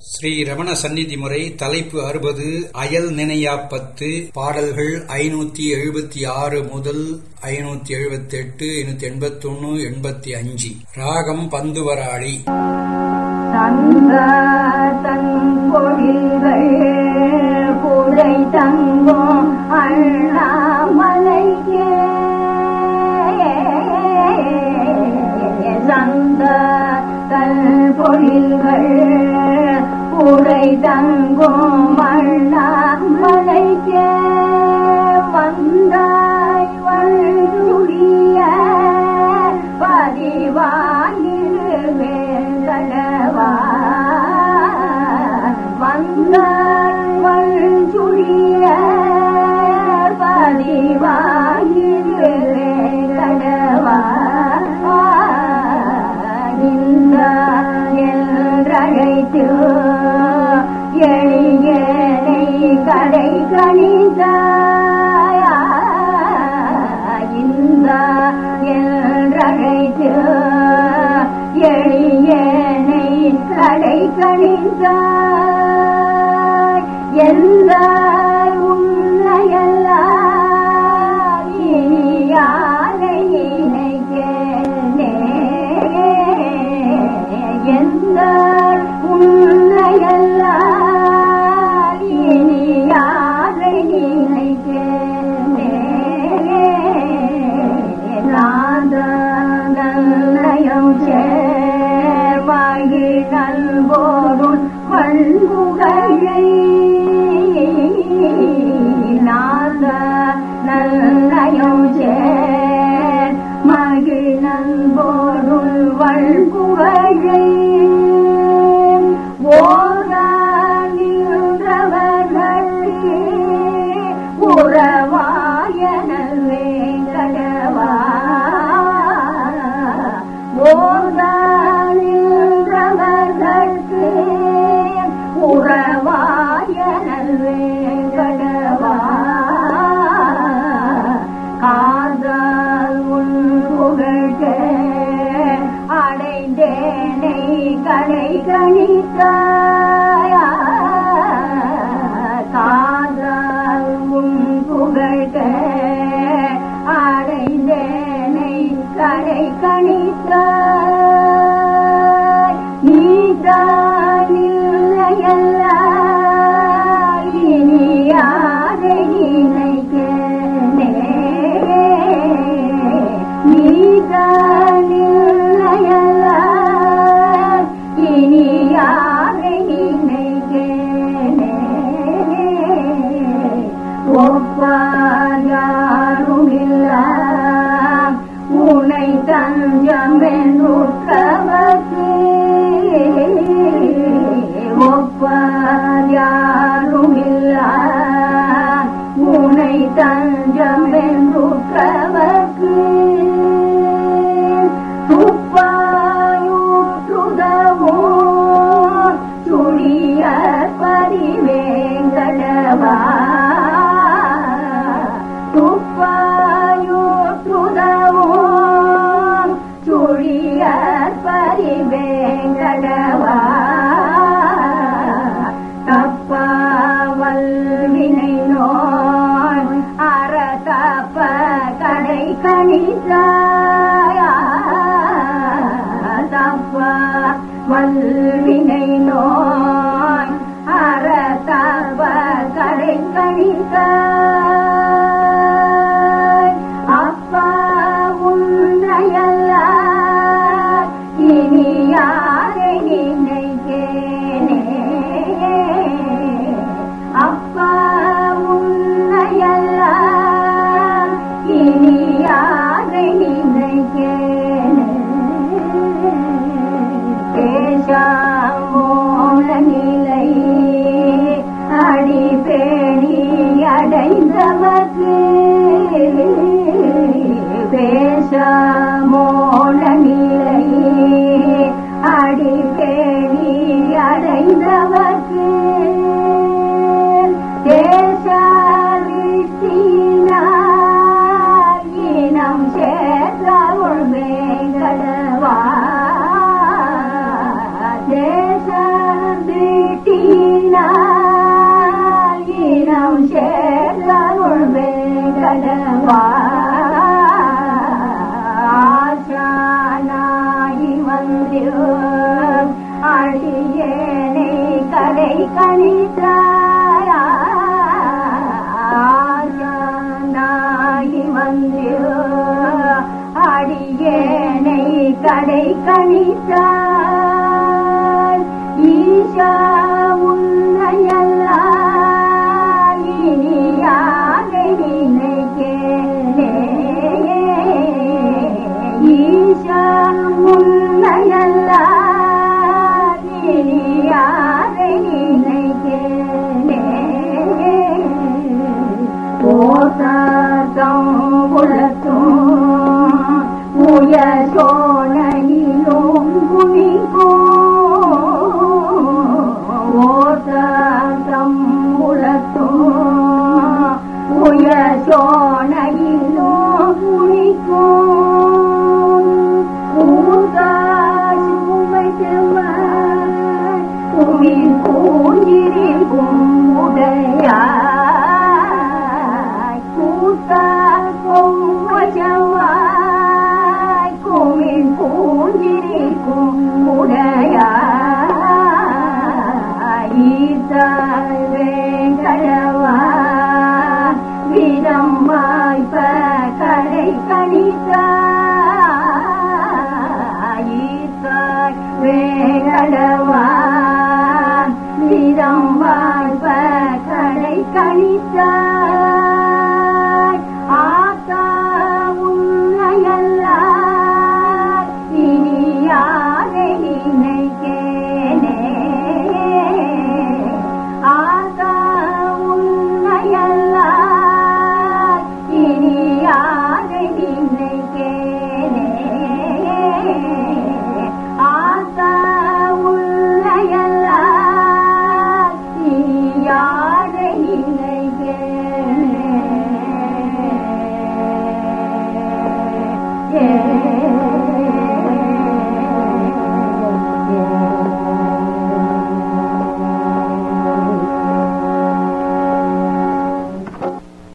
ஸ்ரீ ரமண சந்நிதி முறை தலைப்பு அறுபது அயல் நினையாப்பத்து பாடல்கள் ஐநூத்தி எழுபத்தி ஆறு முதல் ஐநூத்தி எழுபத்தி எட்டு ஐநூத்தி எண்பத்தி ஒன்னு எண்பத்தி அஞ்சு ராகம் பந்துவராளி தன் பொழில்கள் புடை தங்கும் அண்ணாமலைக்கே சந்த தன் பொழில்கள் புடை தங்கும் அண்ணாமலைக்கே வந்தாய் வழுடிய பதிவாயிருவேந்தடவா வந்தாய் வழுடிய பதிவாயிருவேந்தடவா இந்த என்றழைத்து எளியனை கடை கணிதாய இந்த என்றழைத்து எளியனை கடை கணிதாய் எந்த உன்னையெல்லாம் இனி யாரை நினைக்கிறேனே எந்த உன்னையெல்லாம் இனி யாரை நினைக்கிறேனே நாதநயம் சேர்வாகி நல்வோருள் பண்புகளை நாத நல்லயம் சேர் மகிழ் நல்வோருள் வழ்புகளை ஓரானின்றவர்களே உறவாயனல் வேங்கடவா ஓரானின்றவர்களுக்கு உறவாயனல் வேங்கடவா காதல் உன் புகழ்க அடைந்தேனை கடை கணித்தாயா காதல் உன் புகழ்க அடைந்தேனை கடை கணித்தாய் நீதான் இல்லையெல்லாம் இனி யாரை நினைக்கிறேனே நீதான் இல்லையெல்லாம் இனி யாரை நினைக்கிறேனே ஒப்பாரும் உனை தஞ்சம் என்றுற்றவர்க்கு ஒப்பாரும் உனை தஞ்சம் என்றுற்றவர்க்கு துப்பாயுற்றுதவோ சுழிய பரிவேங்கடவா துப்பாயுற்றுதவோ சுழிய பரிவேங்கடவா தப்பாவல் வினை நோய் அறத்தப்ப கடை கணிதாயா தப்ப வல்வினை நோய் அறத்தப்ப ஆசானாயி வந்து அடியேனை கடை கணித்தாய் ஆசானாயி வந்து அடியேனை கடை கணித்தாய் ஈஷா உன்னையல்லால் இனியாக நினைக்கேனே ஈஷா உன்னையல்லால் இனியாக நினைக்கேனே ஓசாதம் உலத்தும் உய சோனையிலும் குணிக்கும் ஓசாதம் உலத்தும் உய சோனையிலும் குணிக்கும் ஊதாசி உமைத்தவன் உமின் பூஞ்சிரிக்கும் உடையாய் கூத்தா கொம்பஜவாய் குமின் பூஞ்சிரிக்கும் உடையாய் ஈத்தாய் வேங்கடவா விதம் வாய்ப்ப கடை கணித்தாய் ஈத்தாய் வேங்கடவா விதம் வாய்ப்ப கடை கணித்தாய்